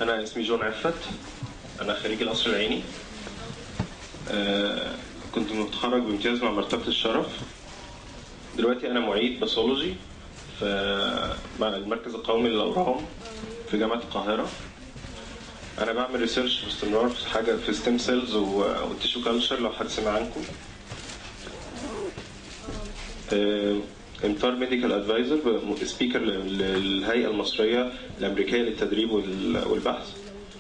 أنا اسمي جون عفت أنا خريج القصر العيني آه، كنت متخرج بامتياز مع مرتبة الشرف دلوقتي أنا معيد باثولوجي في مع المركز القومي للأورام في جامعة القاهرة أنا بعمل ريسيرش باستمرار في حاجة في ستيم سيلز والتيشو كلتشر لو حد سمع عنكم امتار ميديكال ادفايزر سبيكر للهيئه المصريه الامريكيه للتدريب وال- والبحث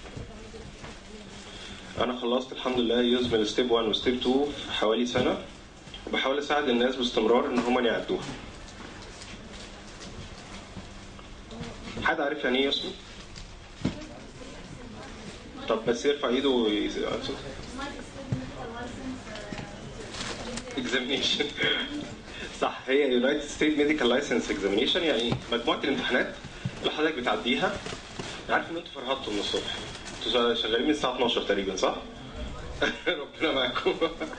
انا خلصت الحمد لله يوز ستيب 1 وستيب 2 في حوالي سنه وبحاول اساعد الناس باستمرار ان هم يعدوها حد عارف يعني ايه يوسمي؟ طب بس يرفع ايده ويصوت اكزامينيشن صح هي يونايتد ستيت ميديكال لايسنس اكزامينيشن يعني مجموعه الامتحانات اللي حضرتك بتعديها أنا عارف ان انتوا فرهطتوا من الصبح انتوا شغالين من الساعه 12 تقريبا صح؟ ربنا معاكم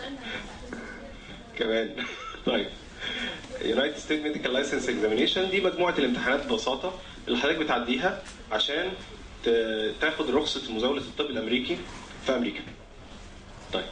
كمان طيب يونايتد ستيت ميديكال لايسنس اكزامينيشن دي مجموعه الامتحانات ببساطه اللي حضرتك بتعديها عشان ت- تاخد رخصه مزاوله الطب الامريكي في امريكا. طيب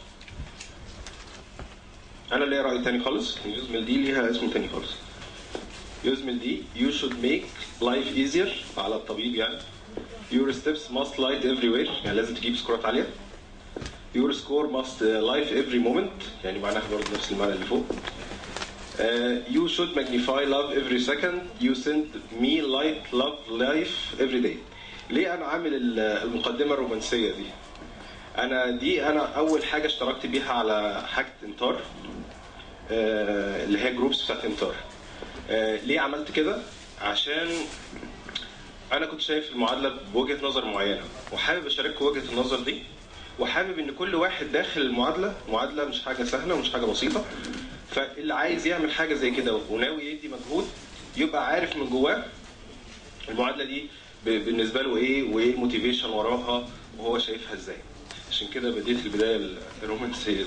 انا ليا راي تاني خالص يوزمل دي ليها اسم تاني خالص يوزمل دي you should make life easier على الطبيب يعني your steps must light everywhere يعني لازم تجيب سكورات عاليه your score must uh, life every moment يعني معناها برضه نفس المعنى اللي فوق Uh, you should magnify love every second you send me light love life every day ليه انا عامل ال- المقدمه الرومانسيه دي انا دي انا اول حاجه اشتركت بيها على حاجه انتار آه، اللي هي جروبس بتاعت انتار آه، ليه عملت كده عشان انا كنت شايف المعادله بوجهه نظر معينه وحابب اشارككم وجهه النظر دي وحابب ان كل واحد داخل المعادله معادله مش حاجه سهله ومش حاجه بسيطه فاللي عايز يعمل حاجه زي كده وناوي يدي مجهود يبقى عارف من جواه المعادله دي ب- بالنسبه له ايه وايه الموتيفيشن وراها وهو شايفها ازاي عشان كده بديت البدايه الرومانسيه دي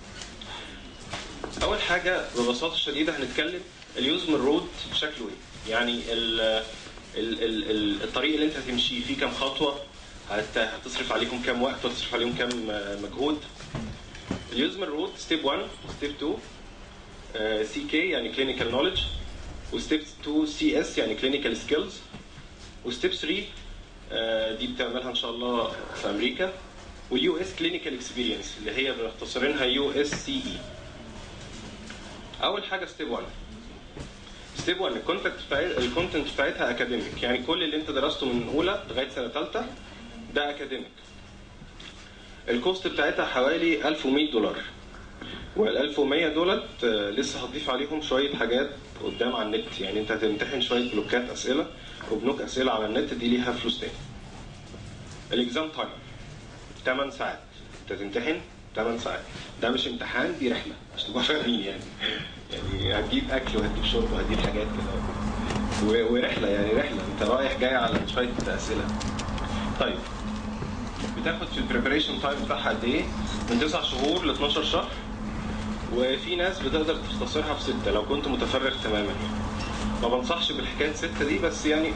اول حاجه ببساطه شديده هنتكلم اليوز من رود شكله ايه يعني ال ال ال ال الطريق اللي انت هتمشي فيه كام خطوه هت- هتصرف عليكم كام وقت وهتصرف عليهم كام آه، مجهود اليوز من رود ستيب 1 ستيب 2 سي كي يعني كلينيكال نوليدج وستيب 2 سي اس يعني كلينيكال سكيلز وستيب 3 آه، دي بتعملها ان شاء الله في امريكا واليو اس كلينيكال اكسبيرينس اللي هي مختصرينها يو اس سي اي اول حاجه ستيب 1 ستيب 1 الكونتنت بتاعت الكونتنت بتاعتها اكاديميك يعني كل اللي انت درسته من اولى لغايه سنه ثالثه ده اكاديميك الكوست بتاعتها حوالي 1100 دولار وال 1100 دولت آه، لسه هتضيف عليهم شويه حاجات قدام على النت يعني انت هتمتحن شويه بلوكات اسئله وبنوك اسئله على النت دي ليها فلوس تاني الاكزام تايم 8 ساعات انت تمتحن 8 ساعات ده مش امتحان دي رحله عشان تبقوا فاهمين يعني يعني هتجيب اكل وهتجيب شرب وهتجيب حاجات كده و- ورحله يعني رحله انت رايح جاي على شويه اسئله طيب بتاخد في البريبريشن تايم بتاعها قد ايه؟ من 9 شهور ل 12 شهر وفي ناس بتقدر تختصرها في ستة لو كنت متفرغ تماما يعني. ما بنصحش بالحكايه ستة دي بس يعني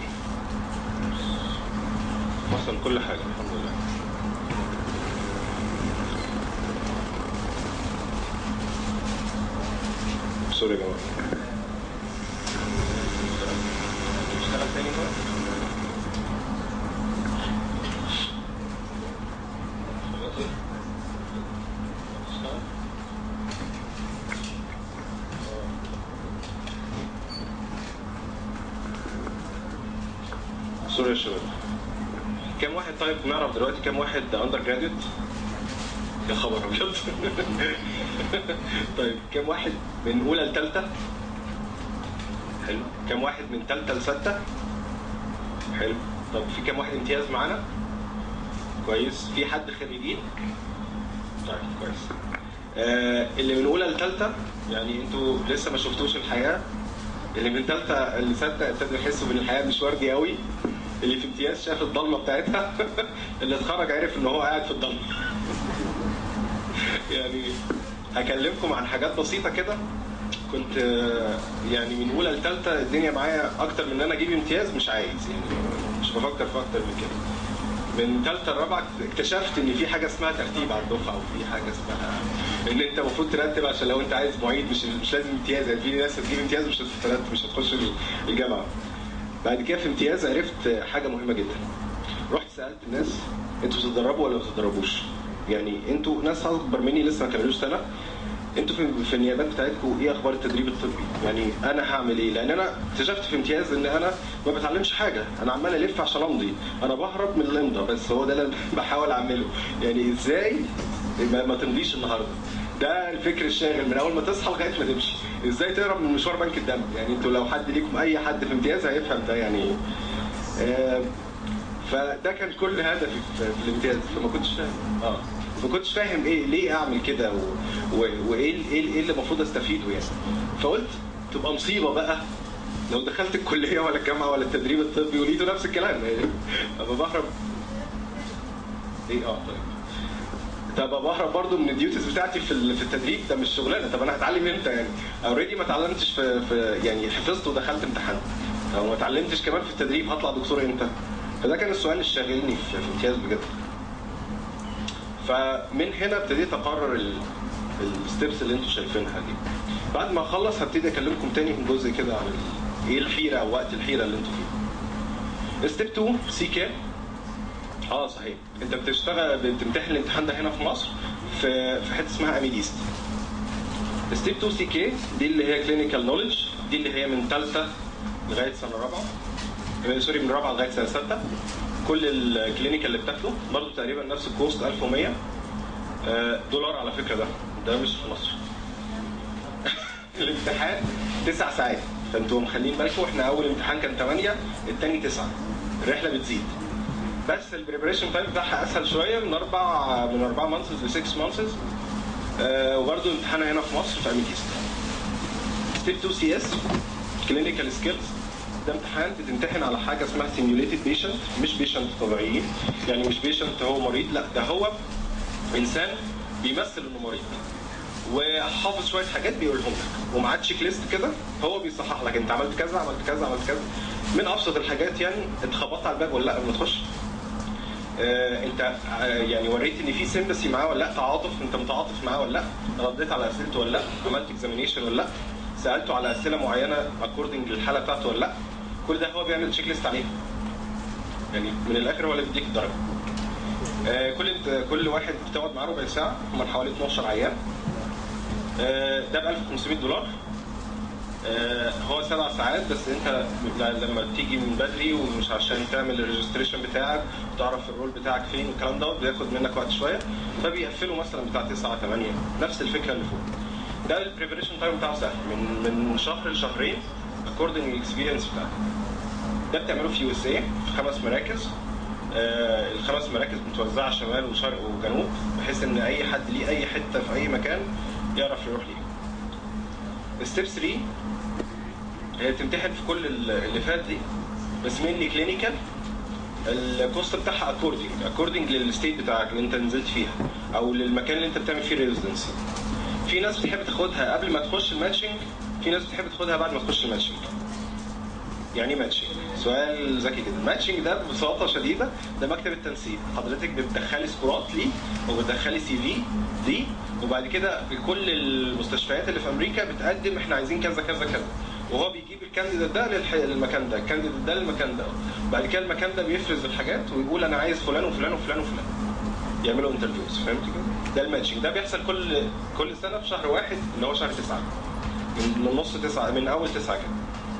وصل كل حاجه الحمد لله سوري يا جماعه اشتغل تاني بقى اشتغل سوري يا شباب كم واحد طيب نعرف دلوقتي كم واحد اندر جراديوت يا خبر ابيض طيب كم واحد من اولى لثالثه حلو كم واحد من ثالثه لسته حلو طب في كم واحد امتياز معانا كويس في حد خريجين طيب كويس آه اللي من اولى لثالثه يعني انتوا لسه ما شفتوش الحياه اللي من ثالثه لسته ابتدوا يحسوا ان الحياه مش وردي قوي اللي في امتياز شاف الضلمه بتاعتها اللي اتخرج عرف ان هو قاعد في الضلمه يعني هكلمكم عن حاجات بسيطه كده كنت آه، يعني من اولى لثالثه الدنيا معايا اكتر من ان انا اجيب امتياز مش عايز يعني مش بفكر في اكتر من كده من ثالثه لرابعه اكتشفت ان في حاجه اسمها ترتيب على الدفعه وفي حاجه اسمها ان انت المفروض ترتب عشان لو انت عايز معيد مش مش لازم امتياز يعني في ناس هتجيب امتياز مش هترتب مش هتخش الجامعه بعد كده في امتياز عرفت حاجه مهمه جدا رحت سالت الناس انتوا بتتدربوا ولا ما بتتدربوش؟ يعني انتوا ناس اكبر مني لسه ما كملوش سنه انتوا في, في النيابات بتاعتكم ايه اخبار التدريب الطبي؟ يعني انا هعمل ايه؟ لان انا اكتشفت في امتياز ان انا ما بتعلمش حاجه، انا عمال الف عشان امضي، انا بهرب من الامضاء بس هو ده اللي انا بحاول اعمله، يعني ازاي ما, ما تمضيش النهارده؟ ده الفكر الشاغل من اول ما تصحى لغايه ما تمشي، ازاي تهرب من مشوار بنك الدم؟ يعني انتوا لو حد ليكم اي حد في امتياز هيفهم ده يعني ايه. آه فده كان كل هدفي في الامتياز فما كنتش فاهم اه ما كنتش فاهم ايه ليه اعمل كده و... و... وايه ايه ايه اللي المفروض استفيده يعني فقلت تبقى مصيبه بقى لو دخلت الكليه ولا الجامعه ولا التدريب الطبي ولقيته نفس الكلام يعني ابقى بهرب ايه اه طيب طب بهرب برضو من الديوتيز بتاعتي في في التدريب ده مش شغلانه طب انا هتعلم امتى يعني اوريدي ما اتعلمتش في, في يعني حفظت ودخلت امتحان لو ما اتعلمتش كمان في التدريب هطلع دكتور امتى فده كان السؤال اللي شاغلني في امتياز بجد فمن هنا ابتديت اقرر الستبس اللي انتم شايفينها دي بعد ما اخلص هبتدي اكلمكم تاني في جزء كده عن ايه الحيره او وقت الحيره اللي انتم فيه ستيب 2 سي كي اه صحيح انت بتشتغل بتمتحن الامتحان ده هنا في مصر في في حته اسمها اميديست ستيب 2 سي كي دي اللي هي كلينيكال نولج دي اللي هي من ثالثه لغايه سنه رابعه سوري من رابعه لغايه سنه سته كل الكلينيكال اللي بتاخده برضه تقريبا نفس الكوست 1100 دولار على فكره ده ده مش في مصر الامتحان تسع ساعات فانتوا مخلين بالكم احنا اول امتحان كان 8 الثاني 9 الرحله بتزيد بس البريبريشن تايم بتاعها اسهل شويه من اربع من اربع مانثز ل 6 مانثز آه وبرده امتحانها هنا في مصر في اميتيست ستيب 2 سي اس كلينيكال سكيلز ده امتحان بتمتحن على حاجه اسمها سيميوليتد بيشنت مش بيشنت طبيعيين يعني مش بيشنت هو مريض لا ده هو انسان بيمثل انه مريض وحافظ شويه حاجات بيقولهم لك ومعاه تشيك ليست كده هو بيصحح لك انت عملت كذا عملت كذا عملت كذا من ابسط الحاجات يعني اتخبطت على الباب ولا لا قبل ما تخش آه انت آه يعني وريت ان في سيمباسي معاه ولا لا تعاطف انت متعاطف معاه ولا لا رديت على اسئلته ولا لا عملت اكزامينيشن ولا لا سالته على اسئله معينه اكوردنج للحاله بتاعته ولا لا كل ده هو بيعمل تشيك ليست عليها يعني من الاخر هو اللي بيديك الدرجه آه كل كل واحد بتقعد معاه ربع ساعه هم حوالي 12 عيان آه ده ب 1500 دولار آه هو سبع ساعات بس انت لما تيجي من بدري ومش عشان تعمل الريجستريشن بتاعك وتعرف الرول بتاعك فين والكلام ده بياخد منك وقت شويه فبيقفلوا مثلا بتاع 9 8 نفس الفكره اللي فوق ده البريبريشن تايم بتاعه سهل من من شهر لشهرين اكوردنج للاكسبيرينس بتاعك ده بتعمله في يو اس اي في خمس مراكز آه الخمس مراكز متوزعه شمال وشرق وجنوب بحيث ان اي حد ليه اي حته في اي مكان يعرف يروح ليه ستيب 3 هي بتمتحن في كل اللي فات دي بس مينلي كلينيكال الكوست بتاعها اكوردنج اكوردنج للستيت بتاعك اللي انت نزلت فيها او للمكان اللي انت بتعمل فيه ريزيدنسي في ناس بتحب تاخدها قبل ما تخش الماتشنج في ناس بتحب تاخدها بعد ما تخش الماتشنج يعني ايه ماتشنج؟ سؤال ذكي جدا، الماتشنج ده ببساطه شديده ده مكتب التنسيق، حضرتك بتدخلي سكورات ليه وبتدخلي سي في دي وبعد كده كل المستشفيات اللي في امريكا بتقدم احنا عايزين كذا كذا كذا وهو بيجيب الكانديديت ده للح... للمكان ده، الكانديديت ده للمكان ده، بعد كده المكان ده بيفرز الحاجات ويقول انا عايز فلان وفلان وفلان وفلان. يعملوا انترفيوز فهمت كده؟ ده الماتشنج ده بيحصل كل كل سنه في شهر واحد اللي هو شهر تسعه. من نص تسعه من اول تسعه كده.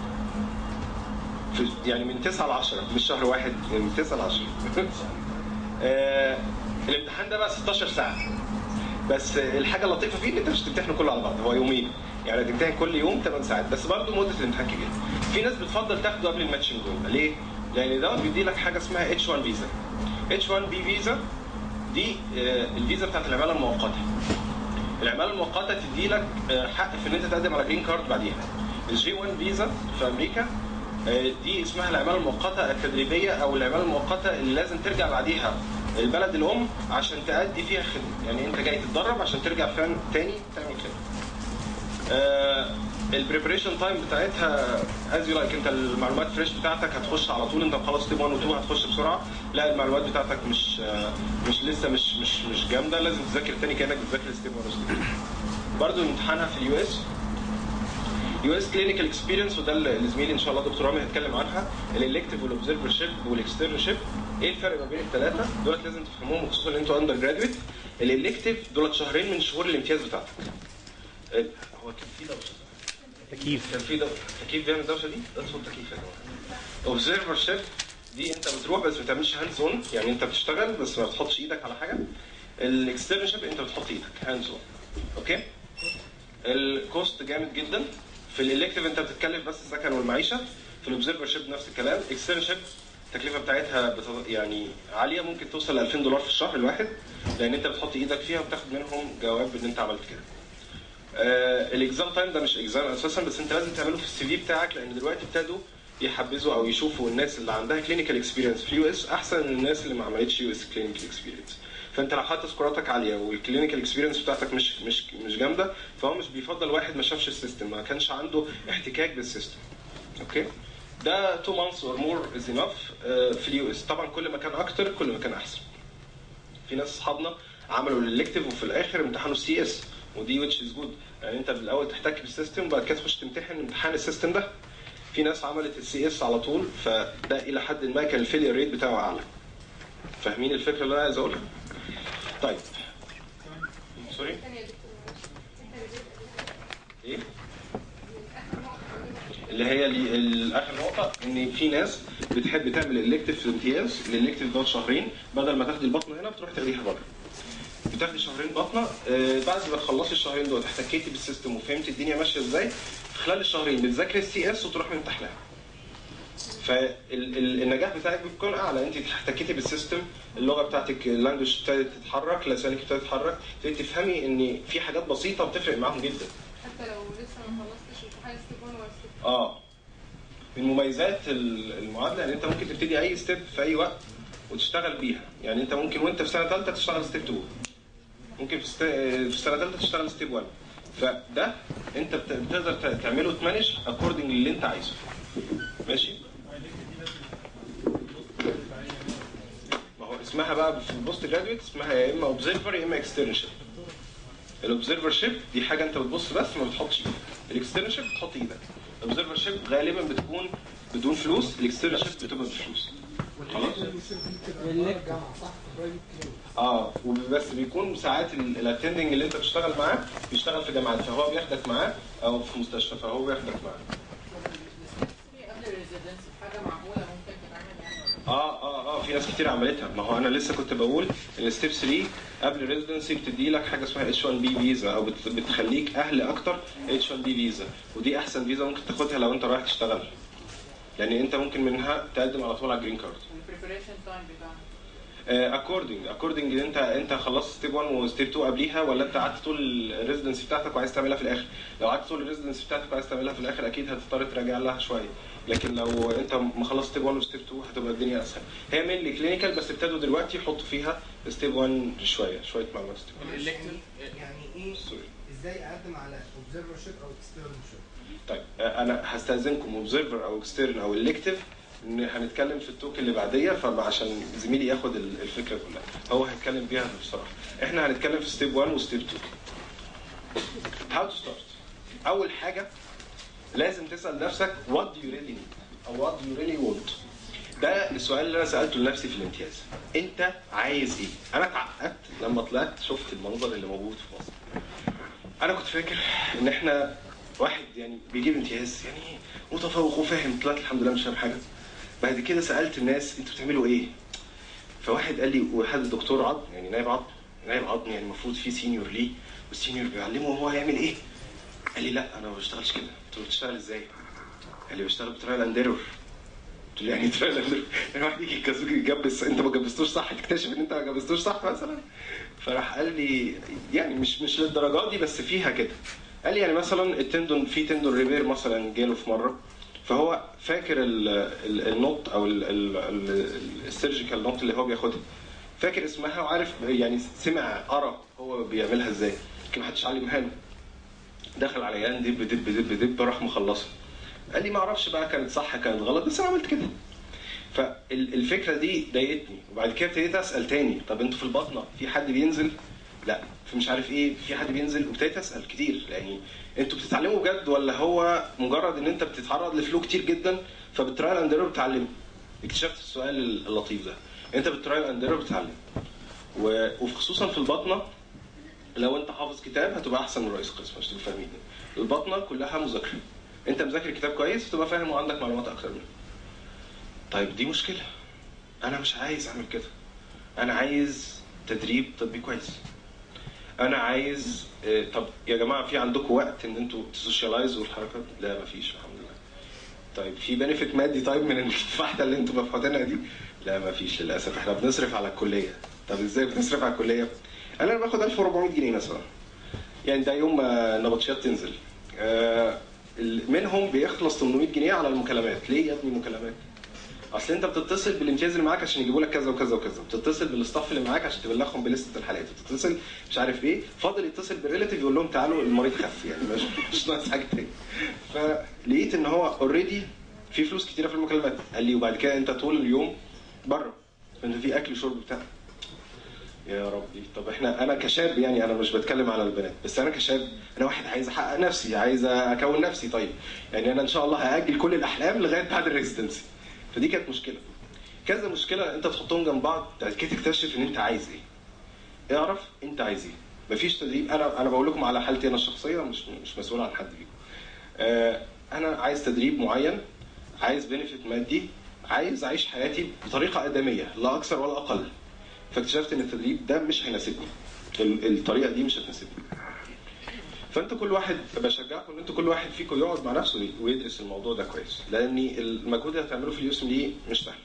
في يعني من 9 ل 10 مش شهر واحد من 9 ل 10 آه الامتحان ده بقى 16 ساعه بس الحاجه اللطيفه فيه ان انت مش تمتحنه كله على بعض هو يومين يعني هتمتحن كل يوم 8 ساعات بس برضه مده الامتحان كبيره في ناس بتفضل تاخده قبل الماتشنج جول ليه؟ لان ده بيدي لك حاجه اسمها اتش 1 فيزا اتش 1 بي فيزا دي آه الفيزا بتاعت العماله المؤقته العماله المؤقته تدي لك آه حق في ان انت تقدم على جرين كارد بعديها الجي 1 فيزا في امريكا دي اسمها العماله المؤقته التدريبيه او العماله المؤقته اللي لازم ترجع بعديها البلد الام عشان تأدي فيها خدمه يعني انت جاي تتدرب عشان ترجع فين تاني تعمل خدمه البريبريشن تايم بتاعتها از يو لايك انت المعلومات فريش بتاعتك هتخش على طول انت مخلص ستيب 1 و 2 هتخش بسرعه لا المعلومات بتاعتك مش مش لسه مش مش مش جامده لازم تذاكر تاني كانك بتذاكر ستيب 1 و ستيب 2 برضه امتحانها في اليو اس يو اس كلينيكال اكسبيرينس وده اللي زميلي ان شاء الله دكتور رامي هيتكلم عنها الالكتيف والاوبزرفر شيب والاكسترنال شيب ايه الفرق ما بين الثلاثه دولت لازم تفهموهم خصوصا ان انتوا اندر جرادويت الالكتيف دولت شهرين من شهور الامتياز بتاعتك ال- هو كان في دوشه تكييف كان في دو... تكييف بيعمل الدوشه دي ده صوت تكييف يا جماعه اوبزرفر شيب دي انت بتروح بس ما بتعملش هاندز اون يعني انت بتشتغل بس ما بتحطش ايدك على حاجه الاكسترنال شيب انت بتحط ايدك هاندز اون اوكي الكوست جامد جدا في الالكتيف انت بتتكلف بس السكن والمعيشه في الاوبزرفر شيب نفس الكلام اكسترنال شيب التكلفه بتاعتها بت- يعني عاليه ممكن توصل ل 2000 دولار في الشهر الواحد لان انت بتحط ايدك فيها وبتاخد منهم جواب ان انت عملت كده آه الاكزام تايم ده مش اكزام اساسا بس انت لازم تعمله في السي في بتاعك لان دلوقتي ابتدوا يحبذوا او يشوفوا الناس اللي عندها كلينيكال اكسبيرينس في يو اس احسن من الناس اللي ما عملتش يو اس كلينيكال اكسبيرينس فانت لو حتى سكوراتك عاليه والكلينيكال اكسبيرينس بتاعتك مش مش مش جامده فهو مش بيفضل واحد ما شافش السيستم ما كانش عنده احتكاك بالسيستم اوكي ده 2 months or more is enough آه، في اليو اس طبعا كل ما كان اكتر كل ما كان احسن في ناس اصحابنا عملوا الالكتيف وفي الاخر امتحنوا السي اس ودي ويتش از جود يعني انت بالاول تحتك بالسيستم وبعد كده تخش تمتحن امتحان السيستم ده في ناس عملت السي اس على طول فده الى حد ما كان الفيلير ريت بتاعه اعلى فاهمين الفكره اللي انا عايز اقولها طيب سوري ايه اللي هي اللي الاخر نقطه ان في ناس بتحب تعمل الالكتيف في الامتياز الالكتيف دوت شهرين بدل ما تاخدي البطنه هنا بتروح تاخديها بره بتاخدي شهرين بطنه آه، بعد ما تخلصي الشهرين دول احتكيتي بالسيستم وفهمتي الدنيا ماشيه ازاي في خلال الشهرين بتذاكري السي اس وتروحي ممتحناها فالنجاح بتاعك بيكون اعلى انت احتكيتي بالسيستم اللغه بتاعتك اللانجوج ابتدت تتحرك لسانك ابتدت تتحرك ابتديتي تفهمي ان في حاجات بسيطه بتفرق معاهم جدا حتى لو لسه ما خلصتش امتحان ستيب 1 ولا ستيب اه من مميزات ال- المعادله ان انت ممكن تبتدي اي ستيب في اي وقت وتشتغل بيها يعني انت ممكن وانت في سنه ثالثه تشتغل ستيب 2 ممكن في ست- في سنه ثالثه تشتغل ستيب 1 فده انت بت- بتقدر ت- تعمله تمانج اكوردنج للي انت عايزه ماشي ما هو اسمها بقى في البوست جراديويت اسمها يا اما اوبزرفر يا اما اكسترنشيب الاوبزرفر شيب دي حاجه انت بتبص بس ما بتحطش ايدك الاكسترنال شيب بتحط ايدك الاوبزرفر شيب غالبا بتكون بدون فلوس الاكسترنال شيب بتبقى بفلوس خلاص اه وبس بيكون ساعات الاتندنج اللي انت بتشتغل معاه بيشتغل في جامعات فهو بياخدك معاه او في مستشفى فهو بياخدك معاه قبل الريزيدنس حاجه معقوله ممكن تتعمل يعني اه اه اه في ناس كتير عملتها ما هو انا لسه كنت بقول ان ستيب 3 قبل الريزدنسي بتدي لك حاجه اسمها اتش 1 بي فيزا او بت- بتخليك اهل اكتر اتش 1 بي فيزا ودي احسن فيزا ممكن تاخدها لو انت رايح تشتغل لان انت ممكن منها تقدم على طول على الجرين كارد البريبريشن تايم بتاعنا اكوردنج اكوردنج انت انت خلصت ستيب 1 وستيب 2 قبليها ولا انت قعدت طول الريزدنسي بتاعتك وعايز تعملها في الاخر لو قعدت طول الريزدنسي بتاعتك وعايز تعملها في الاخر اكيد هتضطر تراجع لها شويه لكن لو انت ما خلصت ستيب 1 وستيب 2 هتبقى الدنيا اسهل هي مين كلينيكال بس ابتدوا دلوقتي يحطوا فيها ستيب 1 شويه شويه معلومات ستيب 1 يعني يعني ايه سوري. ازاي اقدم على اوبزرفر شيب او اكسترنال شيب طيب آه، انا هستاذنكم اوبزرفر او اكسترن او الكتيف ان هنتكلم في التوك اللي بعديه فعشان زميلي ياخد ال- الفكره كلها هو هيتكلم بيها بصراحه احنا هنتكلم في ستيب 1 وستيب 2 هاو تو ستارت اول حاجه لازم تسال نفسك وات دو يو ريلي نيد او وات دو يو ريلي وونت ده السؤال اللي انا سالته لنفسي في الامتياز انت عايز ايه انا اتعقدت لما طلعت شفت المنظر اللي موجود في مصر انا كنت فاكر ان احنا واحد يعني بيجيب امتياز يعني متفوق وفاهم طلعت الحمد لله مش فاهم حاجه بعد كده سالت الناس انتوا بتعملوا ايه فواحد قال لي وحد دكتور عظم يعني نائب عظم نائب عظم يعني المفروض في سينيور ليه والسينيور بيعلمه هو هيعمل ايه قال لي لا انا ما بشتغلش كده قلت له بتشتغل ازاي قال لي بشتغل بترايل اند ايرور قلت له يعني ترايل اند ايرور يعني واحد يجي يجز- يجبس انت ما جبستوش صح تكتشف ان انت ما جبستوش صح مثلا فراح قال لي يعني مش مش للدرجات دي بس فيها كده قال لي يعني مثلا التندون في تندون ريبير مثلا جاله في مره فهو فاكر ال- ال- النوت او السيرجيكال نوت اللي هو بياخدها فاكر اسمها وعارف يعني سمع قرا هو بيعملها ازاي لكن محدش علمها له دخل على عيان دب دب دب دب راح مخلصه قال لي ما اعرفش بقى كانت صح كانت غلط بس انا عملت كده فالفكره دي ضايقتني وبعد كده ابتديت اسال تاني طب انتوا في البطنه في حد بينزل لا في مش عارف ايه في حد بينزل وابتديت اسال كتير يعني انتوا بتتعلموا بجد ولا هو مجرد ان انت بتتعرض لفلو كتير جدا فبترايل اند ايرور بتتعلم اكتشفت السؤال اللطيف ده انت بترايل اند ايرور بتتعلم و- وخصوصا في البطنه لو انت حافظ كتاب هتبقى احسن من رئيس القسم عشان تبقوا فاهمين البطنه كلها مذاكره انت مذاكر كتاب كويس فتبقى فاهم وعندك معلومات اكتر منه طيب دي مشكله انا مش عايز اعمل كده انا عايز تدريب طبي كويس انا عايز آه، طب يا جماعه في عندكم وقت ان انتوا تسوشيالايزوا الحركات لا مفيش الحمد لله طيب في بنفيت مادي طيب من الفحته اللي انتوا مفحوطينها دي لا مفيش للاسف احنا بنصرف على الكليه طب ازاي بنصرف على الكليه انا باخد 1400 جنيه مثلا يعني ده يوم ما النبطشيات تنزل آه، ال- منهم بيخلص 800 جنيه على المكالمات ليه يا ابني مكالمات اصل انت بتتصل بالامتياز اللي معاك عشان يجيبوا لك كذا وكذا وكذا بتتصل بالاستاف اللي معاك عشان تبلغهم بلسته الحالات بتتصل مش عارف ايه فاضل يتصل بالريلاتيف يقول لهم تعالوا المريض خف يعني مش مش ناقص حاجه تاني فلقيت ان هو اوريدي في فلوس كتيره في المكالمات قال لي وبعد كده انت طول اليوم بره انت في اكل وشرب بتاع يا ربي طب احنا انا كشاب يعني انا مش بتكلم على البنات بس انا كشاب انا واحد عايز احقق نفسي عايز اكون نفسي طيب يعني انا ان شاء الله هاجل كل الاحلام لغايه بعد الريزيدنسي فدي كانت مشكله كذا مشكله انت تحطهم جنب بعض بعد كده تكتشف ان انت عايز ايه اعرف انت عايز ايه مفيش تدريب انا انا بقول لكم على حالتي انا الشخصيه مش مش مسؤول عن حد فيكم آه، انا عايز تدريب معين عايز بنفيت مادي عايز اعيش حياتي بطريقه ادميه لا اكثر ولا اقل فاكتشفت ان التدريب ده مش هيناسبني ال- الطريقه دي مش هتناسبني فانت كل واحد بشجعكم ان انتوا كل واحد فيكم يقعد مع نفسه ويدرس الموضوع ده كويس لان المجهود اللي هتعمله في اليوسم دي مش سهل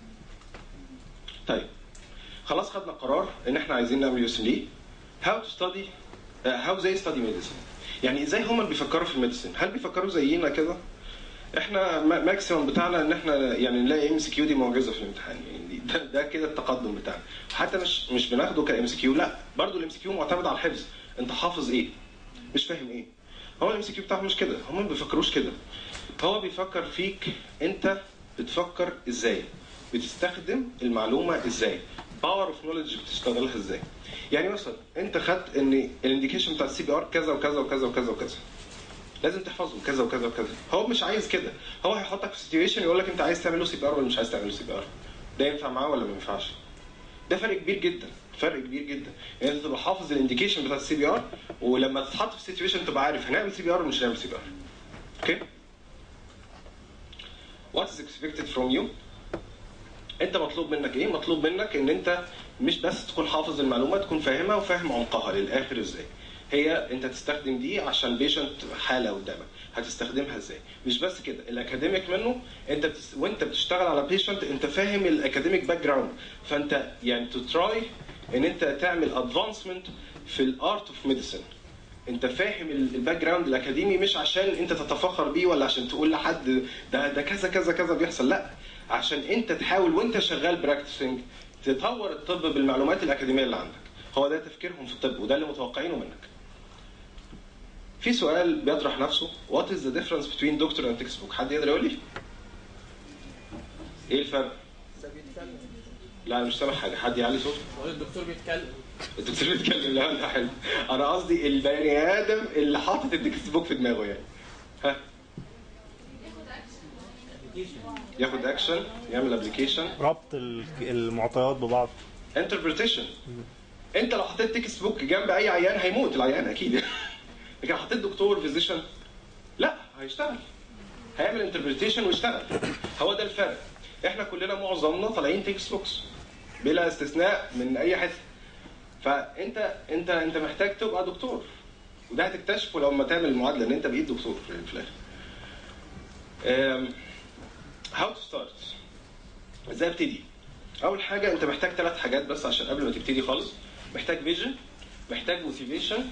طيب خلاص خدنا قرار ان احنا عايزين نعمل يوسم ليه هاو تو ستادي هاو زي ستادي ميديسن يعني ازاي هم بيفكروا في الميديسن هل بيفكروا زينا كده احنا ماكسيمم بتاعنا ان احنا يعني نلاقي ام سي كيو دي معجزه في الامتحان يعني دي- ده, ده كده التقدم بتاعنا حتى مش مش بناخده كام سي كيو لا برضه الام سي كيو معتمد على الحفظ انت حافظ ايه مش فاهم ايه هو الام سي كيو بتاعهم مش كده هم ما بيفكروش كده هو بيفكر فيك انت بتفكر ازاي بتستخدم المعلومه ازاي باور اوف نولج بتشتغلها ازاي يعني مثلا انت خدت ان الانديكيشن بتاع السي بي ار كذا وكذا وكذا وكذا وكذا لازم تحفظه كذا وكذا وكذا هو مش عايز كده هو هيحطك في سيتويشن يقول لك انت عايز تعمل له سي بي ار ولا مش عايز تعمل له سي بي ار ده ينفع معاه ولا ما ينفعش ده فرق كبير جدا فرق كبير جدا يعني انت تبقى حافظ الانديكيشن بتاع السي بي ار ولما تتحط في سيتويشن تبقى عارف هنعمل سي بي ار ولا مش هنعمل سي بي ار اوكي What is expected from you انت مطلوب منك ايه مطلوب منك ان انت مش بس تكون حافظ المعلومه تكون فاهمها وفاهم عمقها للاخر ازاي هي انت تستخدم دي عشان بيشنت حاله قدامك هتستخدمها ازاي مش بس كده الاكاديميك منه انت بتس... وانت بتشتغل على بيشنت انت فاهم الاكاديميك باك جراوند فانت يعني تتراي ان انت تعمل ادفانسمنت في الارت اوف ميديسن انت فاهم ال- الباك جراوند الاكاديمي مش عشان انت تتفخر بيه ولا عشان تقول لحد ده ده كذا كذا كذا بيحصل لا عشان انت تحاول وانت شغال براكتسنج تطور الطب بالمعلومات الاكاديميه اللي عندك هو ده تفكيرهم في الطب وده اللي متوقعينه منك في سؤال بيطرح نفسه what is the difference between doctor and textbook حد يقدر يقول لي ايه الفرق لا أنا مش سامع حاجه حد يعلي صوته بقول الدكتور بيتكلم الدكتور بيتكلم لا ده حلو انا قصدي البني ادم اللي حاطط التكست بوك في دماغه يعني ها ياخد اكشن يعمل ابلكيشن ربط ال- المعطيات ببعض انتربريتيشن انت لو حطيت تكست بوك جنب اي عيان هيموت العيان اكيد لكن حطيت دكتور فيزيشن لا هيشتغل هيعمل انتربريتيشن ويشتغل هو ده الفرق احنا كلنا معظمنا طالعين تكست بوكس بلا استثناء من اي حته فانت انت انت محتاج تبقى دكتور وده هتكتشفه لما تعمل المعادله ان انت بقيت دكتور في في الاخر هاو تو ستارت ازاي ابتدي اول حاجه انت محتاج ثلاث حاجات بس عشان قبل ما تبتدي خالص محتاج فيجن محتاج موتيفيشن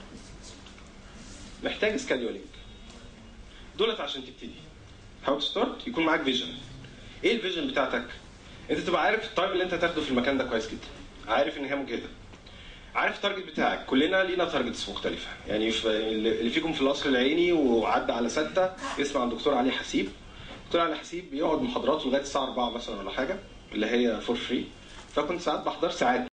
محتاج سكادولينج دولت عشان تبتدي هاو تو ستارت يكون معاك فيجن ايه الفيجن بتاعتك انت تبقى عارف التايم اللي انت هتاخده في المكان ده كويس جدا عارف ان هي مجهده عارف التارجت بتاعك كلنا لينا تارجتس مختلفه يعني ف- اللي فيكم في القصر العيني وعدى على سته يسمع عن دكتور علي حسيب دكتور علي حسيب بيقعد محاضراته لغايه الساعه 4 مثلا ولا حاجه اللي هي فور فري فكنت ساعات بحضر ساعات